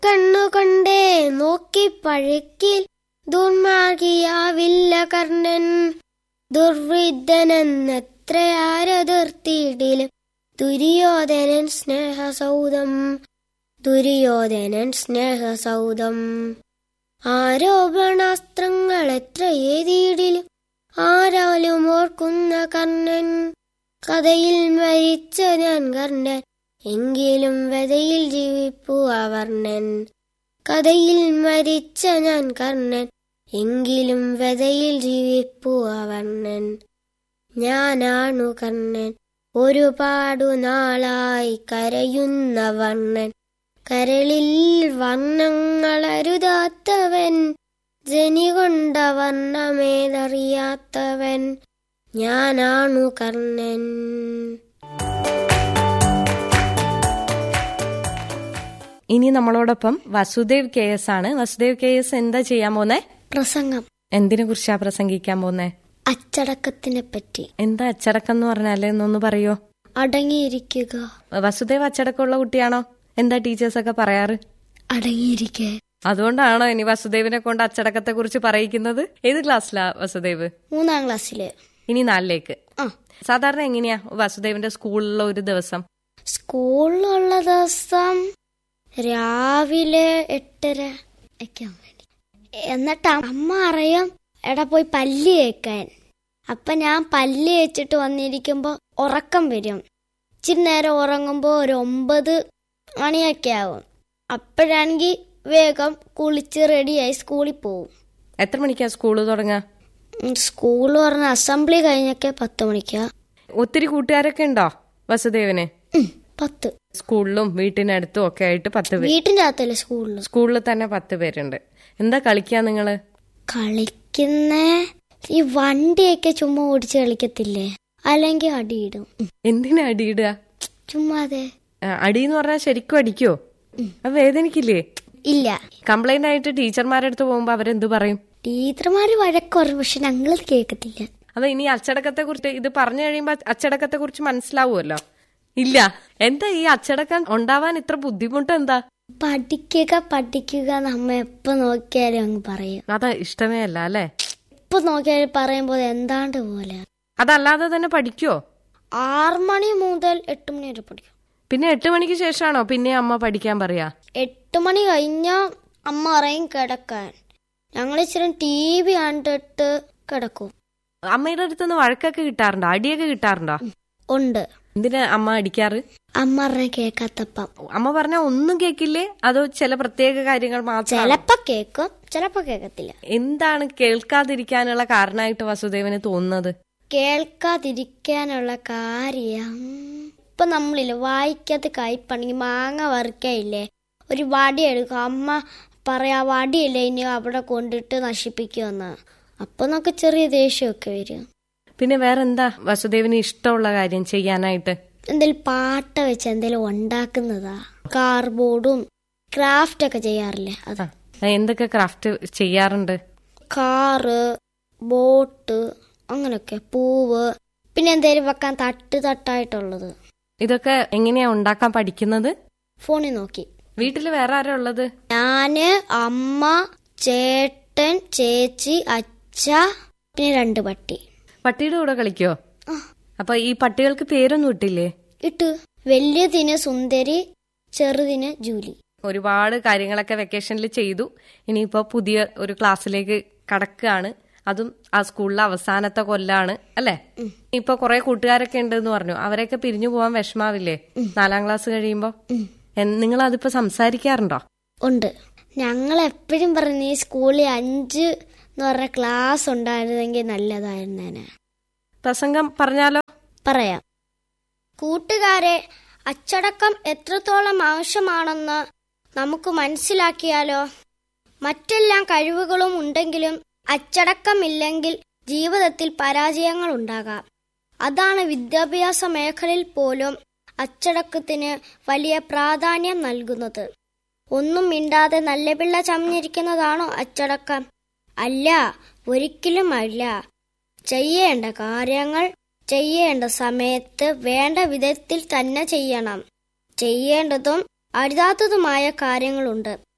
കണ്ണുകൊണ്ടേ നോക്കി പഴക്കിൽ ദുർമാർഗിയാവില്ല കർണൻ ദുർവൃദ്ധനെന്നത്ര ആരതിർത്തിയിടിലും ദുര്യോധനൻ സ്നേഹസൗദം ദുര്യോധനൻ സ്നേഹസൗദം ആരോപണാസ്ത്രങ്ങൾ എത്ര ഏതിയിടിലും ആരാലും ഓർക്കുന്ന കർണൻ കഥയിൽ മരിച്ച ഞാൻ കർണൻ എങ്കിലും വ്യതയിൽ ജീവിപ്പു അവർണൻ കഥയിൽ മരിച്ച ഞാൻ കർണൻ എങ്കിലും വ്യതയിൽ ജീവിപ്പു അവർണൻ ഞാനാണു കർണൻ ഒരുപാടു നാളായി കരയുന്ന വർണ്ണൻ കരളിൽ വർണ്ണങ്ങളരുതാത്തവൻ ജനി കൊണ്ട വർണ്ണമേതറിയാത്തവൻ ഞാനാണു കർണൻ ഇനി നമ്മളോടൊപ്പം വസുദേവ് കെ എസ് ആണ് വസുദേവ് കെ എസ് എന്താ ചെയ്യാൻ പോന്നെ പ്രസംഗം എന്തിനെ കുറിച്ചാ പ്രസംഗിക്കാൻ പോന്നെ അച്ചടക്കത്തിനെ പറ്റി എന്താ അച്ചടക്കം എന്ന് പറഞ്ഞാല് എന്നൊന്ന് പറയോ അടങ്ങിയിരിക്കുക വസുദേവ് അച്ചടക്കമുള്ള കുട്ടിയാണോ എന്താ ടീച്ചേഴ്സ് ഒക്കെ പറയാറ് അടങ്ങിയിരിക്കുക അതുകൊണ്ടാണോ ഇനി വസുദേവിനെ കൊണ്ട് അച്ചടക്കത്തെ കുറിച്ച് പറയിക്കുന്നത് ഏത് ക്ലാസ്സിലാ വസുദേവ് മൂന്നാം ക്ലാസ്സില് ഇനി നാലിലേക്ക് ആ സാധാരണ എങ്ങനെയാ വസുദേവിന്റെ സ്കൂളിലുള്ള ഒരു ദിവസം സ്കൂളിലുള്ള ദിവസം രാവിലെ എട്ടര ഒക്കെ ആവും വേണ്ടി എന്നിട്ട് അമ്മ അറിയാം എടാ പോയി പല്ല് തേക്കാൻ അപ്പൊ ഞാൻ പല്ല് തേച്ചിട്ട് വന്നിരിക്കുമ്പോ ഉറക്കം വരും ഇച്ചിരി നേരം ഉറങ്ങുമ്പോ ഒരു ഒമ്പത് മണിയൊക്കെ ആവും അപ്പോഴാണെങ്കിൽ വേഗം കുളിച്ച് റെഡിയായി സ്കൂളിൽ പോവും എത്ര മണിക്കാ സ്കൂള് തുടങ്ങാ സ്കൂൾ പറഞ്ഞ അസംബ്ലി കഴിഞ്ഞൊക്കെ പത്ത് മണിക്കാ ഒത്തിരി കൂട്ടുകാരൊക്കെ ഉണ്ടോ വസുദേവിന് ഉം, പത്ത് സ്കൂളിലും വീട്ടിനടുത്തും ഒക്കെ ആയിട്ട് പത്ത് പേര് വീട്ടിന്റെ അകത്തല്ലേ സ്കൂളിൽ സ്കൂളിൽ തന്നെ പത്ത് പേരുണ്ട് എന്താ കളിക്കാ നിങ്ങള് കളിക്കുന്ന ഈ വണ്ടിയൊക്കെ ചുമ്മാ ഓടിച്ച് കളിക്കത്തില്ലേ അല്ലെങ്കിൽ അടിയിടും ഉം, എന്തിനാ അടിയിടുക ചുമ്മാതെ ആ, അടി എന്ന് പറഞ്ഞാൽ ശരിക്കും അടിക്കോ അത് വേദനിക്കില്ലേ ഇല്ല കംപ്ലൈന്റ് ആയിട്ട് ടീച്ചർമാരുടെ അടുത്ത് പോകുമ്പോ അവരെന്ത് പറയും ടീച്ചർമാര് വഴക്കുറയും പക്ഷെ ഞങ്ങളത് കേൾക്കത്തില്ല അത് ഇനി അച്ചടക്കത്തെ കുറിച്ച് ഇത് പറഞ്ഞു കഴിയുമ്പോ അച്ചടക്കത്തെ കുറിച്ച് മനസ്സിലാവുമല്ലോ ഇല്ല എന്താ ഈ അച്ചടക്കം ഉണ്ടാവാൻ ഇത്ര ബുദ്ധിമുട്ട് എന്താ പഠിക്കുക പഠിക്കുക നമ്മ എപ്പോ നോക്കിയാലും അങ്ങ് പറയും അതാ ഇഷ്ടമേ അല്ല അല്ലേ എപ്പോ നോക്കിയാലും പറയുമ്പോൾ എന്താണ്ട് പോലെ അതല്ലാതെ തന്നെ പഠിക്കോ ആറ് മണി മുതൽ എട്ട് മണി വരെ പഠിക്കും പിന്നെ എട്ട് മണിക്ക് ശേഷമാണോ പിന്നെ അമ്മ പഠിക്കാൻ പറയാ എട്ട് മണി കഴിഞ്ഞാ അമ്മ പറയും കിടക്കാൻ ഞങ്ങൾ ഇച്ചിരി ടി വി കണ്ടിട്ട് കിടക്കും അമ്മയുടെ അടുത്തുനിന്ന് വഴക്കൊക്കെ കിട്ടാറുണ്ടോ അടിയൊക്കെ കിട്ടാറുണ്ടോ ഉണ്ട് എന്തിനാ അമ്മ അടിക്കാറ് അമ്മ പറഞ്ഞ കേക്കാത്തപ്പം അമ്മ പറഞ്ഞ ഒന്നും കേക്കില്ലേ അതോ ചില പ്രത്യേക കാര്യങ്ങൾ മാത്രം ചിലപ്പോ കേക്കും ചിലപ്പോ കേക്കത്തില്ല എന്താണ് കേൾക്കാതിരിക്കാനുള്ള കാരണമായിട്ട് വസുദേവന് തോന്നുന്നത് കേൾക്കാതിരിക്കാനുള്ള കാര്യം ഇപ്പൊ നമ്മളില്ലേ വായിക്കാത്ത കയ്പണെങ്കിൽ മാങ്ങ വറുക്കയില്ലേ ഒരു വടി എടുക്കും അമ്മ പറയാ വടിയില്ലേ ഇനി അവിടെ കൊണ്ടിട്ട് നശിപ്പിക്കുമെന്ന് അപ്പൊ നമുക്ക് ചെറിയ ദേഷ്യമൊക്കെ വരും പിന്നെ വേറെന്താ വസുദേവന് ഇഷ്ടമുള്ള കാര്യം ചെയ്യാനായിട്ട് എന്തെങ്കിലും പാട്ട വെച്ച് എന്തെങ്കിലും ഉണ്ടാക്കുന്നതാ കാർബോർഡും ക്രാഫ്റ്റ് ഒക്കെ ചെയ്യാറില്ലേ അത് ആ, എന്തൊക്കെ ക്രാഫ്റ്റ് ചെയ്യാറുണ്ട് കാറ് ബോട്ട് അങ്ങനെയൊക്കെ പൂവ് പിന്നെ എന്തേലും വെക്കാൻ തട്ട് തട്ടായിട്ടുള്ളത് ഇതൊക്കെ എങ്ങനെയാ ഉണ്ടാക്കാൻ പഠിക്കുന്നത് ഫോണിൽ നോക്കി വീട്ടിൽ വേറെ ആരാ ഉള്ളത് ഞാന് അമ്മ ചേട്ടൻ ചേച്ചി അച്ഛ പിന്നെ രണ്ട് പട്ടി പട്ടിയുടെ കൂടെ കളിക്കോ ആ. അപ്പൊ ഈ പട്ടികൾക്ക് പേരൊന്നും ഇട്ടില്ലേ ഇട്ട് വലിയതിന് സുന്ദരി ചെറുതിന് ജൂലി ഒരുപാട് കാര്യങ്ങളൊക്കെ വെക്കേഷനിൽ ചെയ്തു ഇനിയിപ്പോ പുതിയ ഒരു ക്ലാസ്സിലേക്ക് കടക്കുകയാണ് അതും ആ സ്കൂളിലെ അവസാനത്തെ കൊല്ലാണ് അല്ലേ ഇപ്പൊ കുറെ കൂട്ടുകാരൊക്കെ ഉണ്ട് എന്ന് പറഞ്ഞു അവരെയൊക്കെ പിരിഞ്ഞു പോവാൻ വിഷമാവില്ലേ നാലാം ക്ലാസ് കഴിയുമ്പോ നിങ്ങൾ അതിപ്പോ സംസാരിക്കാറുണ്ടോ ഉണ്ട് ഞങ്ങൾ എപ്പോഴും പറഞ്ഞു ഈ സ്കൂളിൽ അഞ്ച് എന്ന് പറഞ്ഞ ക്ലാസ് ഉണ്ടായിരുന്നെങ്കിൽ നല്ലതായിരുന്നേനെ പ്രസംഗം പറഞ്ഞാലോ പറയാം കൂട്ടുകാരെ അച്ചടക്കം എത്രത്തോളം ആവശ്യമാണെന്ന് നമുക്ക് മനസ്സിലാക്കിയാലോ മറ്റെല്ലാം കഴിവുകളും ഉണ്ടെങ്കിലും അച്ചടക്കമില്ലെങ്കിൽ ജീവിതത്തിൽ പരാജയങ്ങൾ ഉണ്ടാകാം അതാണ് വിദ്യാഭ്യാസ മേഖലയിൽ പോലും അച്ചടക്കത്തിന് വലിയ പ്രാധാന്യം നൽകുന്നത് ഒന്നും മിണ്ടാതെ നല്ല പിള്ള ചമഞ്ഞിരിക്കുന്നതാണോ അച്ചടക്കം അല്ല ഒരിക്കലും അല്ല ചെയ്യേണ്ട കാര്യങ്ങൾ ചെയ്യേണ്ട സമയത്ത് വേണ്ട വിധത്തിൽ തന്നെ ചെയ്യണം ചെയ്യേണ്ടതും അരുതാത്തതുമായ കാര്യങ്ങളുണ്ട്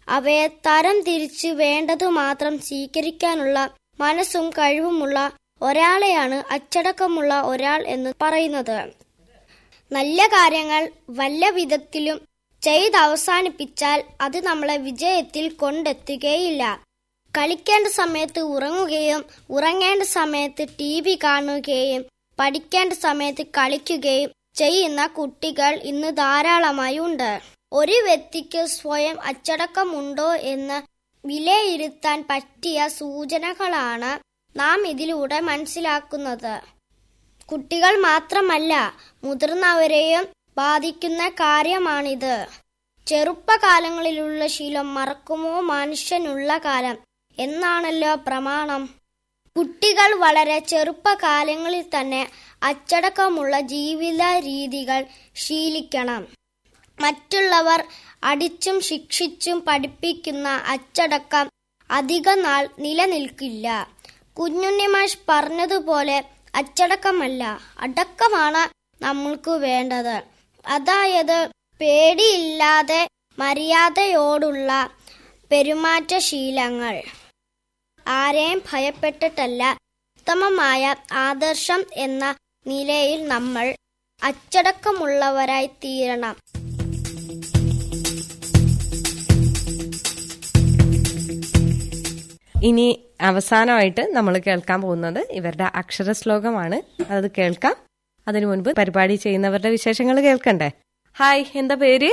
അവയെ തരം തിരിച്ച് വേണ്ടതു മാത്രം സ്വീകരിക്കാനുള്ള മനസ്സും കഴിവുമുള്ള ഒരാളെയാണ് അച്ചടക്കമുള്ള ഒരാൾ എന്ന് പറയുന്നത് നല്ല കാര്യങ്ങൾ വല്ല വിധത്തിലും ചെയ്ത് അവസാനിപ്പിച്ചാൽ അത് നമ്മളെ വിജയത്തിൽ കൊണ്ടെത്തുകയില്ല കളിക്കേണ്ട സമയത്ത് ഉറങ്ങുകയും ഉറങ്ങേണ്ട സമയത്ത് ടി വി കാണുകയും പഠിക്കേണ്ട സമയത്ത് കളിക്കുകയും ചെയ്യുന്ന കുട്ടികൾ ഇന്ന് ധാരാളമായി ഉണ്ട് ഒരു വ്യക്തിക്ക് സ്വയം അച്ചടക്കമുണ്ടോ എന്ന് വിലയിരുത്താൻ പറ്റിയ സൂചനകളാണ് നാം ഇതിലൂടെ മനസ്സിലാക്കുന്നത് കുട്ടികൾ മാത്രമല്ല മുതിർന്നവരെയും ബാധിക്കുന്ന കാര്യമാണിത് ചെറുപ്പകാലങ്ങളിലുള്ള ശീലം മറക്കുമോ മനുഷ്യനുള്ള കാലം എന്നാണല്ലോ പ്രമാണം കുട്ടികൾ വളരെ ചെറുപ്പകാലങ്ങളിൽ തന്നെ അച്ചടക്കമുള്ള ജീവിത രീതികൾ ശീലിക്കണം മറ്റുള്ളവർ അടിച്ചും ശിക്ഷിച്ചും പഠിപ്പിക്കുന്ന അച്ചടക്കം അധിക നാൾ നിലനിൽക്കില്ല കുഞ്ഞുണ്ണിമാഷ് പറഞ്ഞതുപോലെ അച്ചടക്കമല്ല അടക്കമാണ് നമ്മൾക്ക് വേണ്ടത് അതായത് പേടിയില്ലാതെ മര്യാദയോടുള്ള പെരുമാറ്റശീലങ്ങൾ ആരെയും ഭയപ്പെട്ടിട്ടല്ല ഉത്തമമായ ആദർശം എന്ന നിലയിൽ നമ്മൾ അച്ചടക്കമുള്ളവരായി തീരണം ഇനി അവസാനമായിട്ട് നമ്മൾ കേൾക്കാൻ പോകുന്നത് ഇവരുടെ അക്ഷര ശ്ലോകമാണ് അത് കേൾക്കാം അതിനു മുൻപ് പരിപാടി ചെയ്യുന്നവരുടെ വിശേഷങ്ങൾ കേൾക്കണ്ടേ ഹായ് എന്താ പേര്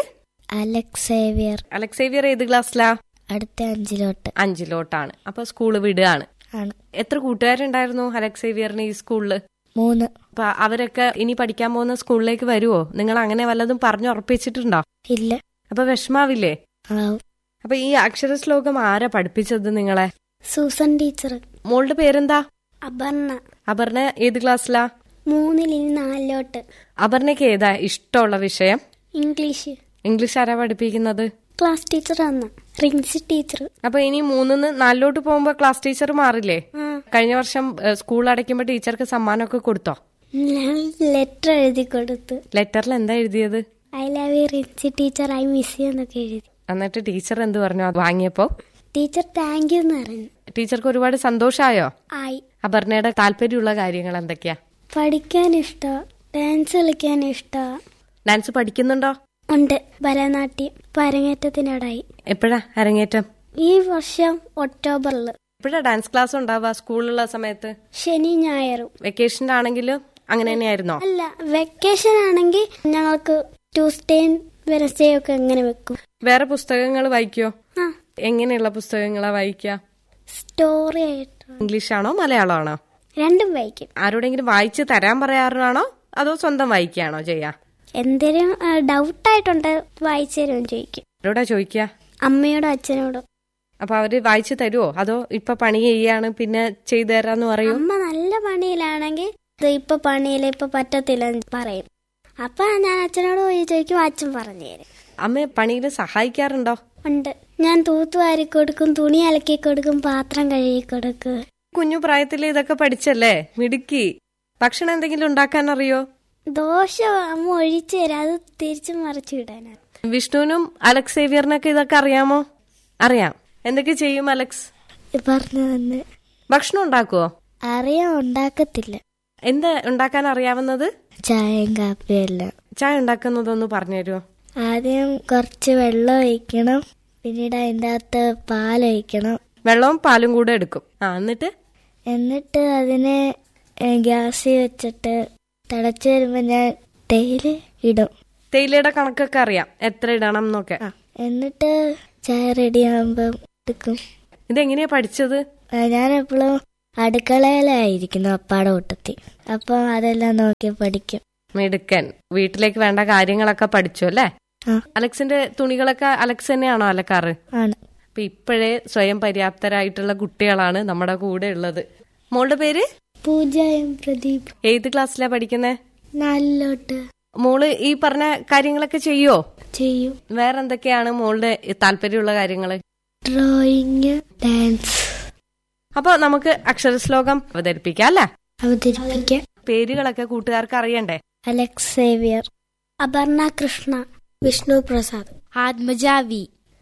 അലക്സേവിയർ അലക്സേവിയർ ഏത് ക്ലാസ്സിലാ അടുത്ത അഞ്ചിലോട്ട് അഞ്ചിലോട്ടാണ് അപ്പൊ സ്കൂള് വിടുകയാണ് ആണ് എത്ര കൂട്ടുകാരുണ്ടായിരുന്നു അലക്സേവിയറിന് ഈ സ്കൂളില് മൂന്ന് അപ്പൊ അവരൊക്കെ ഇനി പഠിക്കാൻ പോകുന്ന സ്കൂളിലേക്ക് വരുവോ നിങ്ങൾ അങ്ങനെ വല്ലതും പറഞ്ഞുറപ്പിച്ചിട്ടുണ്ടോ ഇല്ല അപ്പൊ വിഷമാവില്ലേ ആവും അപ്പൊ ഈ അക്ഷര ശ്ലോകം ആരാ പഠിപ്പിച്ചത് നിങ്ങളെ സൂസൻ ടീച്ചർ മോളുടെ പേരെന്താ അപർണ അപർണ ഏത് ക്ലാസ്സിലാ മൂന്നിൽ ഇനി നാലിലോട്ട് അപർണയ്ക്ക് ഏതാ ഇഷ്ടമുള്ള വിഷയം ഇംഗ്ലീഷ് ഇംഗ്ലീഷ് ആരാ പഠിപ്പിക്കുന്നത് class teacher Anna Rincy teacher അപ്പൊ ഇനി മൂന്നിന്ന് നാലിലോട്ട് പോകുമ്പോ ക്ലാസ് ടീച്ചർ മാറില്ലേ ആ കഴിഞ്ഞ വർഷം ഏഹ്, സ്കൂൾ അടയ്ക്കുമ്പോ ടീച്ചർക്ക് സമ്മാനമൊക്കെ കൊടുത്തോ ഞാൻ ലെറ്റർ എഴുതി കൊടുത്തു ലെറ്ററിൽ എന്താ എഴുതിയത് I love you Rincy teacher I miss you എന്നൊക്കെ എഴുതി എന്നിട്ട് ടീച്ചർ എന്ത് പറഞ്ഞു അത് വാങ്ങിയപ്പോ ടീച്ചർ താങ്ക് യു എന്ന് പറഞ്ഞു ടീച്ചർക്ക് ഒരുപാട് സന്തോഷായോ ആയി അപർണയുടെ താല്പര്യമുള്ള കാര്യങ്ങൾ എന്തൊക്കെയാ പഠിക്കാൻ ഇഷ്ടം ഡാൻസ് കളിക്കാൻ ഇഷ്ടം ഡാൻസ് പഠിക്കുന്നുണ്ടോ ഉണ്ട് ഭരതനാട്യം പരങ്ങേറ്റത്തിനോടായി എപ്പോഴാ അരങ്ങേറ്റം ഈ വർഷം ഒക്ടോബറിൽ എപ്പോഴാ ഡാൻസ് ക്ലാസ് ഉണ്ടാവുക സ്കൂളിലുള്ള സമയത്ത് ശനി ഞായറും വെക്കേഷൻ്റെ ആണെങ്കിലും അങ്ങനെ തന്നെയായിരുന്നോ അല്ല വെക്കേഷൻ ആണെങ്കിൽ ഞങ്ങൾക്ക് ട്യൂസ്ഡേയും വെനസ്ഡേ ഒക്കെ എങ്ങനെ വെക്കും വേറെ പുസ്തകങ്ങൾ വായിക്കോ ആ എങ്ങനെയുള്ള പുസ്തകങ്ങളാ വായിക്കുക സ്റ്റോറി ആയിട്ട് ഇംഗ്ലീഷ് ആണോ മലയാളമാണോ രണ്ടും വായിക്കും ആരോടെങ്കിലും വായിച്ച് തരാൻ പറയാറാണോ അതോ സ്വന്തം വായിക്കുകയാണോ ചെയ്യാ എന്തെങ്കിലും ഡൗട്ടായിട്ടുണ്ട് വായിച്ചു തരുമെന്ന് ചോദിക്കും ആരോടാ ചോദിക്കുക അമ്മയോടും അച്ഛനോടും അപ്പൊ അവര് വായിച്ചു തരുമോ അതോ ഇപ്പൊ പണി ചെയ്യാണ് പിന്നെ ചെയ്തു തരാന്ന് പറയൂ അമ്മ നല്ല പണിയിലാണെങ്കിൽ ഇത് ഇപ്പൊ പണിയില്ല ഇപ്പൊ പറ്റത്തില്ല എന്ന് പറയും അപ്പൊ ഞാൻ അച്ഛനോട് പോയി ചോദിക്കും അച്ഛൻ പറഞ്ഞു തരും അമ്മ പണിയിൽ സഹായിക്കാറുണ്ടോ ഉണ്ട് ഞാൻ തൂത്തുവാരി കൊടുക്കും തുണി അലക്കി കൊടുക്കും പാത്രം കഴുകി കൊടുക്കും കുഞ്ഞു പ്രായത്തിൽ ഇതൊക്കെ പഠിച്ചല്ലേ മിടുക്കി ഭക്ഷണം എന്തെങ്കിലും ഉണ്ടാക്കാൻ അറിയോ ദോശ അമ്മ ഒഴിച്ചു തരാം അത് തിരിച്ചു മറിച്ചു വിടാനാ വിഷ്ണുവിനും അലക്സ് സേവിയറിനൊക്കെ ഇതൊക്കെ അറിയാമോ അറിയാം എന്തൊക്കെ ചെയ്യും അലക്സ് പറഞ്ഞു തന്നെ ഭക്ഷണം ഉണ്ടാക്കുവോ അറിയാൻ ഉണ്ടാക്കത്തില്ല എന്താ ഉണ്ടാക്കാൻ അറിയാവുന്നത് ചായയും കാപ്പിയും എല്ലാം ചായ ഉണ്ടാക്കുന്നതൊന്ന് പറഞ്ഞു തരുമോ ആദ്യം കുറച്ച് വെള്ളം ഒഴിക്കണം പിന്നീട് അതിൻ്റെ അകത്ത് പാലൊഴിക്കണം വെള്ളവും പാലും കൂടെ എടുക്കും ആ എന്നിട്ട് എന്നിട്ട് അതിനെ ഏ, ഗ്യാസിൽ വെച്ചിട്ട് തിളച്ച് വരുമ്പോൾ ഞാൻ തേയില ഇടും തേയിലയുടെ കണക്കൊക്കെ അറിയാം എത്ര ഇടണം എന്നൊക്കെ എന്നിട്ട് ചായ റെഡി ആകുമ്പോൾ എടുക്കും ഇതെങ്ങനെയാ പഠിച്ചത് ആ, ഞാൻ എപ്പോഴും അടുക്കളയിലായിരിക്കുന്നു അപ്പാടെ കൂട്ടത്തിൽ അപ്പം അതെല്ലാം നോക്കി പഠിക്കും മിടുക്കൻ വീട്ടിലേക്ക് വേണ്ട കാര്യങ്ങളൊക്കെ പഠിച്ചു അല്ലേ ആ അലക്സിന്റെ തുണികളൊക്കെ അലക്സ് തന്നെയാണോ അലക്കാറ് ആണ് അപ്പൊ ഇപ്പോഴേ സ്വയം പര്യാപ്തരായിട്ടുള്ള കുട്ടികളാണ് നമ്മുടെ കൂടെ ഉള്ളത് മോളുടെ പേര് പൂജയും പ്രദീപ് ഏത് ക്ലാസ്സിലാ പഠിക്കുന്നേ നാലിലോട്ട് മോള് ഈ പറഞ്ഞ കാര്യങ്ങളൊക്കെ ചെയ്യോ ചെയ്യും വേറെ എന്തൊക്കെയാണ് മോളുടെ താല്പര്യമുള്ള കാര്യങ്ങള് ഡ്രോയിങ് ഡാൻസ് അപ്പൊ നമുക്ക് അക്ഷരശ്ലോകം അവതരിപ്പിക്കാം അല്ലേ അവതരിപ്പിക്കാം പേരുകളൊക്കെ കൂട്ടുകാർക്ക് അറിയണ്ടേ അലക്സ് സേവിയർ അപർണ കൃഷ്ണ വിഷ്ണു പ്രസാദ് ആത്മജ വി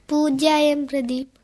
പൂജ്യായം പ്രദീപ്